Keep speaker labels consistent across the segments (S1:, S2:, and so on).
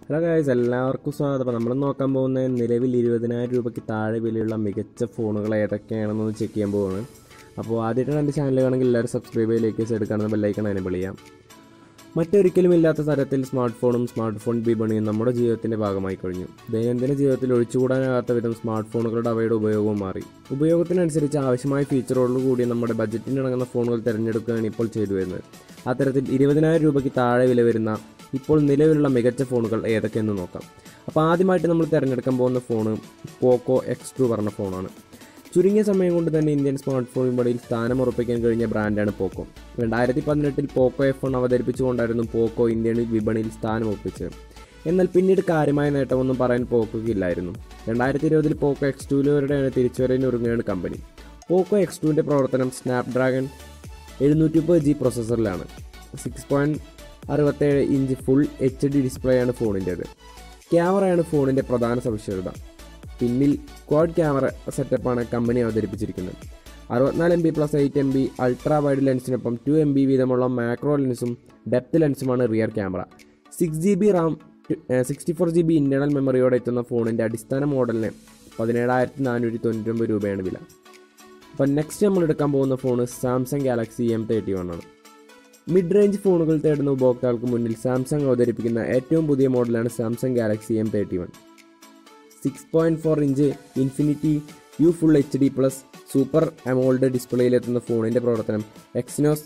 S1: hello guys എല്ലാവർക്കും സ്വാഗതം അപ്പോൾ നമ്മൾ നോക്കാൻ പോകുന്ന നിലവിൽ ഇരുപതിനായിരം രൂപയ്ക്ക് താഴെ വിലയുള്ള മികച്ച ഫോണുകൾ ഏതൊക്കെയാണെന്നൊന്ന് ചെക്ക് ചെയ്യാൻ പോവാണ് അപ്പോൾ ആദ്യമായിട്ടാണ് എൻ്റെ ചാനൽ കാണുമെങ്കിൽ എല്ലാവരും സബ്സ്ക്രൈബ് ചെയ്ത് ലേക്ക് സൈഡ് കാണുന്ന ബെല്ലൈക്കൺ എനേബിൾ ചെയ്യാം മറ്റൊരിക്കലും ഇല്ലാത്ത തരത്തിൽ സ്മാർട്ട് ഫോണും സ്മാർട്ട് ഫോൺ വിപണിയും നമ്മുടെ ജീവിതത്തിൻ്റെ ഭാഗമായി കഴിഞ്ഞു ദൈനംദിന ജീവിതത്തിൽ ഒഴിച്ചുകൂടാനാകാത്ത വിധം സ്മാർട്ട് ഫോണുകളുടെ അവയുടെ ഉപയോഗവും മാറി ഉപയോഗത്തിനനുസരിച്ച് ആവശ്യമായ ഫീച്ചറോടു കൂടി നമ്മുടെ ബജറ്റിനിണങ്ങുന്ന ഫോണുകൾ തിരഞ്ഞെടുക്കുകയാണ് ഇപ്പോൾ ചെയ്തു വരുന്നത് അത്തരത്തിൽ ഇരുപതിനായിരം രൂപയ്ക്ക് താഴെ വില വരുന്ന ഇപ്പോൾ നിലവിലുള്ള മികച്ച ഫോണുകൾ ഏതൊക്കെയെന്ന് നോക്കാം അപ്പോൾ ആദ്യമായിട്ട് നമ്മൾ തിരഞ്ഞെടുക്കാൻ പോകുന്ന ഫോണ് പോക്കോ എക്സ് ടു പറഞ്ഞ ഫോണാണ് ചുരുങ്ങിയ സമയം കൊണ്ട് തന്നെ ഇന്ത്യൻ സ്മാർട്ട് ഫോൺ വിപണിയിൽ സ്ഥാനം ഉറപ്പിക്കാൻ കഴിഞ്ഞ ബ്രാൻഡാണ് പോക്കോ രണ്ടായിരത്തി പതിനെട്ടിൽ പോക്കോ എഫ് വൺ അവതരിപ്പിച്ചുകൊണ്ടായിരുന്നു പോക്കോ ഇന്ത്യൻ വിപണിയിൽ സ്ഥാനം ഉറപ്പിച്ചത് എന്നാൽ പിന്നീട് കാര്യമായ നേട്ടമൊന്നും പറയാൻ പോക്കോയ്ക്ക് ഇല്ലായിരുന്നു രണ്ടായിരത്തി ഇരുപതിൽ പോക്കോ എക്സ് ടുവിലൂടെയാണ് തിരിച്ചുവരവിനൊരുങ്ങുകയാണ് കമ്പനി പോക്കോ എക്സ് ടുവിൻ്റെ പ്രവർത്തനം സ്നാപ്ഡ്രാഗൺ എഴുന്നൂറ്റി മുപ്പത് ജി പ്രൊസസ്സറിലാണ് സിക്സ് പോയിൻറ്റ് അറുപത്തേഴ് inch full H D display ആണ് ഫോണിൻ്റേത് ക്യാമറയാണ് ഫോണിൻ്റെ പ്രധാന സവിശേഷത പിന്നിൽ ക്വാഡ് ക്യാമറ സെറ്റപ്പാണ് കമ്പനി അവതരിപ്പിച്ചിരിക്കുന്നത് അറുപത്തിനാല് M B plus eight M B ultra wide ലെൻസിനൊപ്പം ടു എം ബി വീതമുള്ള മാക്രോ ലെൻസും ഡെപ്ത് ലെൻസുമാണ് rear camera six G B RAM sixty four G B internal മെമ്മറിയോടെ എത്തുന്ന ഫോണിൻ്റെ അടിസ്ഥാന മോഡലിന് പതിനേഴായിരത്തി നാനൂറ്റി തൊണ്ണൂറ്റൊമ്പത് രൂപയാണ് വില അപ്പോൾ നെക്സ്റ്റ് നമ്മൾ എടുക്കാൻ പോകുന്ന phone Samsung Galaxy M thirty one ആണ് മിഡ് റേഞ്ച് ഫോണുകൾ തേടുന്ന ഉപഭോക്താക്കൾക്ക് മുന്നിൽ സാംസങ് അവതരിപ്പിക്കുന്ന ഏറ്റവും പുതിയ മോഡലാണ് Samsung Galaxy M thirty one six point four inch infinity U full H D plus super AMOLED ഡിസ്പ്ലേയിലെത്തുന്ന ഫോണിൻ്റെ പ്രവർത്തനം എക്സിനോസ്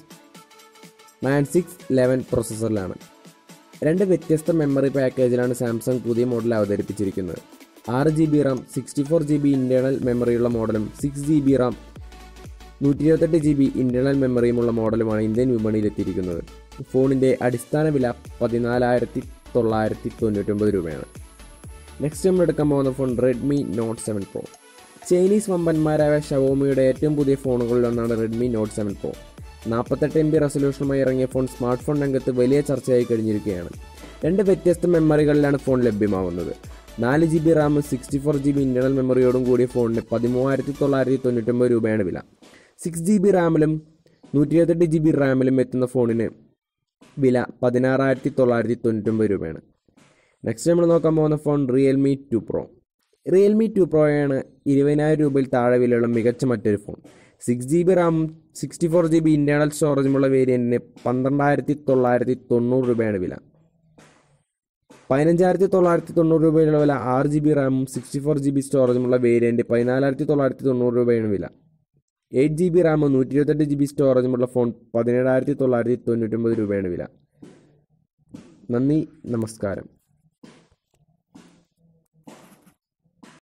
S1: നയൻ സിക്സ് ലെവൻ പ്രൊസസ്സറിലാണ് രണ്ട് വ്യത്യസ്ത മെമ്മറി പാക്കേജിലാണ് സാംസങ് പുതിയ മോഡൽ അവതരിപ്പിച്ചിരിക്കുന്നത് ആറ് G B RAM sixty four G B internal മെമ്മറിയുള്ള മോഡലും സിക്സ് ജി ബി റാം നൂറ്റി ഇരുപത്തെട്ട് ജി ബി ഇൻറ്റേർണൽ മെമ്മറിയുമുള്ള മോഡലുമാണ് ഇന്ത്യൻ വിപണിയിലെത്തിയിരിക്കുന്നത് ഫോണിൻ്റെ അടിസ്ഥാന വില പതിനാലായിരത്തി തൊള്ളായിരത്തി തൊണ്ണൂറ്റൊമ്പത് രൂപയാണ് നെക്സ്റ്റ് നമ്മൾ എടുക്കാൻ പോകുന്ന phone Redmi Note seven Pro ചൈനീസ് വമ്പന്മാരായ ഷവോമിയുടെ ഏറ്റവും പുതിയ ഫോണുകളിൽ ഒന്നാണ് റെഡ്മി നോട്ട് സെവൻ പ്രോ നാൽപ്പത്തെട്ട് എം ബി റെസൊല്യൂഷനുമായി ഇറങ്ങിയ ഫോൺ സ്മാർട്ട് ഫോൺ രംഗത്ത് വലിയ ചർച്ചയായി കഴിഞ്ഞിരിക്കുകയാണ് രണ്ട് വ്യത്യസ്ത മെമ്മറികളിലാണ് ഫോൺ ലഭ്യമാവുന്നത് നാല് G B RAM sixty four G B internal മെമ്മറിയോടും കൂടിയ ഫോണിന് പതിമൂവായിരത്തി തൊള്ളായിരത്തി തൊണ്ണൂറ്റൊമ്പത് രൂപയാണ് വില സിക്സ് ജി ബി റാമിലും നൂറ്റി ഇരുപത്തെട്ട് ജി ബി റാമിലും എത്തുന്ന ഫോണിന് വില പതിനാറായിരത്തി തൊള്ളായിരത്തി തൊണ്ണൂറ്റൊമ്പത് രൂപയാണ് നെക്സ്റ്റ് നമ്മൾ നോക്കാൻ പോകുന്ന phone Realme two Pro Realme two പ്രോയാണ് ഇരുപതിനായിരം രൂപയിൽ താഴെ വിലയുള്ള മികച്ച മറ്റൊരു phone six G B RAM sixty four G B internal സ്റ്റോറേജുമുള്ള വേരിയൻറ്റിന് പന്ത്രണ്ടായിരത്തി തൊള്ളായിരത്തി തൊണ്ണൂറ് രൂപയാണ് വില പതിനഞ്ചായിരത്തി തൊള്ളായിരത്തി തൊണ്ണൂറ് രൂപയുള്ള വില ആറ് ജി ബി റാമും സിക്സ്റ്റി ഫോർ ജി ബി സ്റ്റോറേജുമുള്ള വേരിയൻറ്റ് പതിനാലായിരത്തി തൊള്ളായിരത്തി തൊണ്ണൂറ് രൂപയാണ് വില എയ്റ്റ് ജി ബി റാം നൂറ്റി ഇരുപത്തെട്ട് ജി ബി സ്റ്റോറേജുമുള്ള ഫോൺ പതിനേഴായിരത്തി തൊള്ളായിരത്തി തൊണ്ണൂറ്റൊമ്പത് രൂപയാണ് വില നന്ദി നമസ്കാരം